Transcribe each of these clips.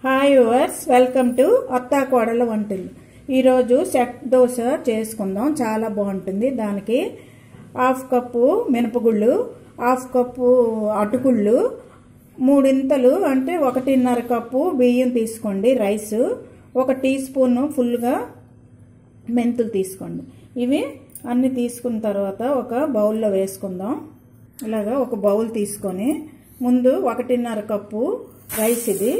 hi yours welcome to అత్తా కోడల వంటలు ఈరోజు సెట్ దోశ చేసుకుందాం చాలా బాగుంటుంది దానికి హాఫ్ కప్పు మినపగుళ్ళు హాఫ్ కప్పు అటుకుళ్ళు మూడింతలు అంటే ఒకటిన్నర కప్పు బియ్యం తీసుకోండి రైస్ ఒక టీ స్పూన్ ఫుల్గా మెంతులు తీసుకోండి ఇవి అన్ని తీసుకున్న తర్వాత ఒక బౌల్లో వేసుకుందాం ఇలాగా ఒక బౌల్ తీసుకొని ముందు ఒకటిన్నర కప్పు రైస్ ఇది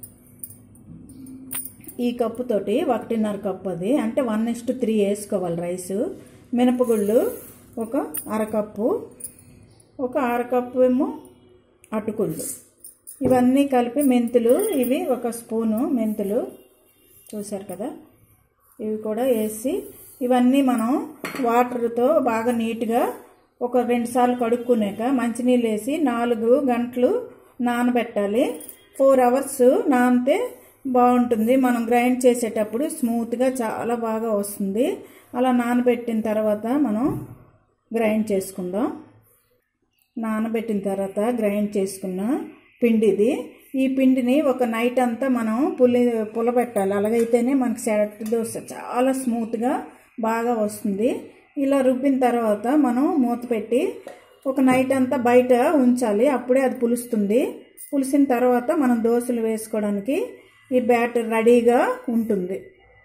ఈ కప్పుతోటి ఒకటిన్నర కప్పు అది అంటే వన్ ఇస్ట్ త్రీ వేసుకోవాలి రైస్ మినపగుళ్ళు ఒక అరకప్పు ఒక అరకప్పు ఏమో అటుకుళ్ళు ఇవన్నీ కలిపి మెంతులు ఇవి ఒక స్పూను మెంతులు చూసారు కదా ఇవి కూడా వేసి ఇవన్నీ మనం వాటర్తో బాగా నీట్గా ఒక రెండు సార్లు కడుక్కున్నాక మంచినీళ్ళు వేసి నాలుగు గంటలు నానబెట్టాలి ఫోర్ అవర్స్ నానితే బాగుంటుంది మనం గ్రైండ్ చేసేటప్పుడు స్మూత్గా చాలా బాగా వస్తుంది అలా నానబెట్టిన తర్వాత మనం గ్రైండ్ చేసుకుందాం నానబెట్టిన తర్వాత గ్రైండ్ చేసుకున్న పిండిది ఈ పిండిని ఒక నైట్ అంతా మనం పులి పులబెట్టాలి అలాగైతేనే మనకి సెట్ దోశ చాలా స్మూత్గా బాగా వస్తుంది ఇలా రుబ్బిన తర్వాత మనం మూత పెట్టి ఒక నైట్ అంతా బయట ఉంచాలి అప్పుడే అది పులుస్తుంది పులిసిన తర్వాత మనం దోశలు వేసుకోవడానికి ఈ బ్యాటర్ రెడీగా ఉంటుంది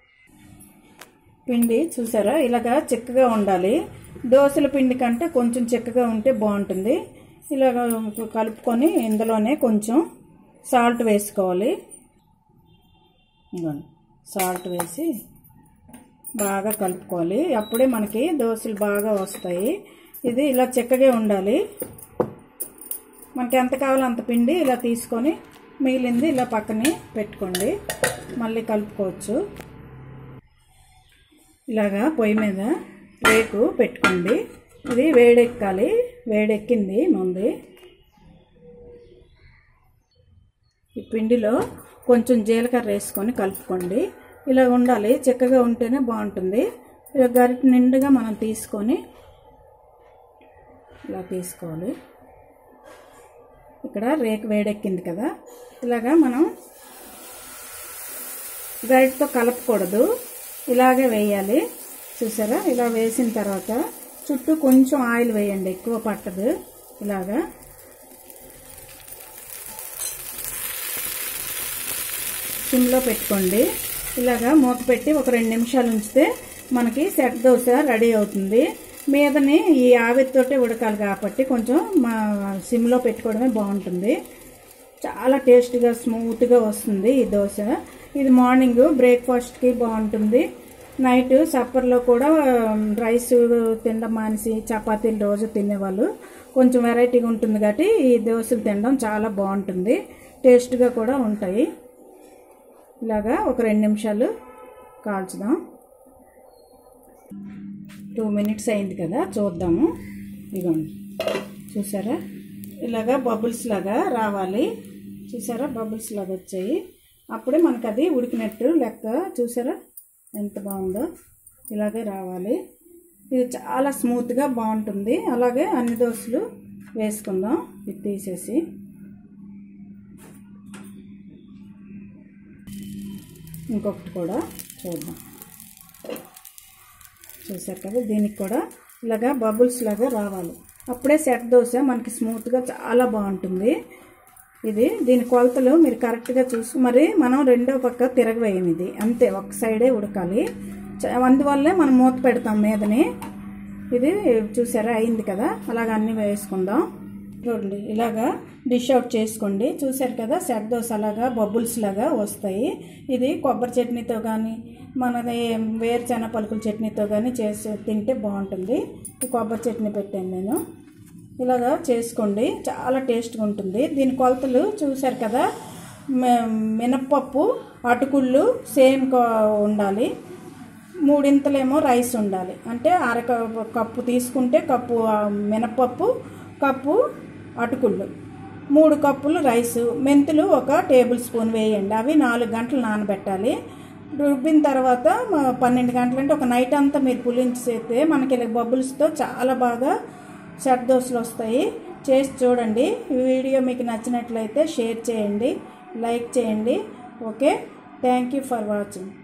పిండి చూసారా ఇలాగా చిక్కగా ఉండాలి దోశల పిండి కంటే కొంచెం చిక్కగా ఉంటే బాగుంటుంది ఇలాగ కలుపుకొని ఇందులోనే కొంచెం సాల్ట్ వేసుకోవాలి ఇదిగోండి సాల్ట్ వేసి బాగా కలుపుకోవాలి అప్పుడే మనకి దోశలు బాగా వస్తాయి ఇది ఇలా చిక్కగా ఉండాలి మనకి ఎంత కావాలో అంత పిండి ఇలా తీసుకొని మిగిలింది ఇలా పక్కనే పెట్టుకోండి మళ్ళీ కలుపుకోవచ్చు ఇలాగా పొయ్యి మీద రేకు పెట్టుకోండి ఇది వేడెక్కాలి వేడెక్కింది ముందు ఈ పిండిలో కొంచెం జీలకర్ర వేసుకొని కలుపుకోండి ఇలా ఉండాలి చిక్కగా ఉంటేనే బాగుంటుంది ఇలా గరిట నిండుగా మనం తీసుకొని ఇలా తీసుకోవాలి ఇక్కడ రేకు వేడెక్కింది కదా ఇలాగా మనం గరిటతో కలపకూడదు ఇలాగే వేయాలి చూసారా ఇలా వేసిన తర్వాత చుట్టూ కొంచెం ఆయిల్ వేయండి ఎక్కువ పట్టదు ఇలాగా సిమ్లో పెట్టుకోండి ఇలాగా మూత పెట్టి ఒక రెండు నిమిషాలు ఉంచితే మనకి సెట్ దోశ రెడీ అవుతుంది మీదని ఈ ఆవిరితోటే ఉడకాలి కాబట్టి కొంచెం మా సిమ్లో పెట్టుకోవడమే బాగుంటుంది చాలా టేస్ట్గా స్మూత్గా వస్తుంది ఈ దోశ ఇది మార్నింగ్ బ్రేక్ఫాస్ట్కి బాగుంటుంది నైట్ సప్పర్లో కూడా రైస్ తినడం మానేసి చపాతీలు రోజు తినేవాళ్ళు కొంచెం వెరైటీగా ఉంటుంది కాబట్టి ఈ దోశలు తినడం చాలా బాగుంటుంది టేస్ట్గా కూడా ఉంటాయి ఇలాగా ఒక రెండు నిమిషాలు కాల్చుదాం టూ మినిట్స్ అయింది కదా చూద్దాము ఇదిగోండి చూసారా ఇలాగా బబుల్స్ లాగా రావాలి చూసారా బబుల్స్ లాగా వచ్చాయి అప్పుడే మనకు అది ఉడికినట్టు లెక్క చూసారా ఎంత బాగుందో ఇలాగే రావాలి ఇది చాలా స్మూత్గా బాగుంటుంది అలాగే అన్ని దోశలు వేసుకుందాం ఇది తీసేసి ఇంకొకటి కూడా చూద్దాం చూసారు కదా దీనికి కూడా ఇలాగా బబుల్స్ లాగా రావాలి అప్పుడే సెట్ దోశ మనకి స్మూత్గా చాలా బాగుంటుంది ఇది దీని కొలతలు మీరు కరెక్ట్గా చూసి మరి మనం రెండో పక్క తిరగవేయం ఇది అంతే ఒక సైడే ఉడకాలి అందువల్లే మనం మూత పెడతాం మీదని ఇది చూసారా అయింది కదా అలాగ అన్నీ వేసుకుందాం చూడండి ఇలాగా డిష్ అవుట్ చేసుకోండి చూసారు కదా సెట్ దోశ అలాగా బబుల్స్ లాగా వస్తాయి ఇది కొబ్బరి చట్నీతో కానీ మనది వేరుచెన పలుకుల చట్నీతో కానీ చేసి తింటే బాగుంటుంది కొబ్బరి చట్నీ పెట్టాను నేను ఇలాగా చేసుకోండి చాలా టేస్ట్గా ఉంటుంది దీని కొలతలు చూసారు కదా మినప్పప్పు అటుకుళ్ళు సేమ్ ఉండాలి మూడింతలేమో రైస్ ఉండాలి అంటే అర కప్పు తీసుకుంటే కప్పు మినప్పప్పు కప్పు అటుకుళ్ళు మూడు కప్పులు రైస్ మెంతులు ఒక టేబుల్ స్పూన్ వేయండి అవి నాలుగు గంటలు నానబెట్టాలి రుబ్బిన తర్వాత పన్నెండు గంటలు అంటే ఒక నైట్ అంతా మీరు పులించేస్తే మనకి ఇలా బబుల్స్తో చాలా బాగా సెట్ దోశలు వస్తాయి చేసి చూడండి ఈ వీడియో మీకు నచ్చినట్లయితే షేర్ చేయండి లైక్ చేయండి okay thank you for watching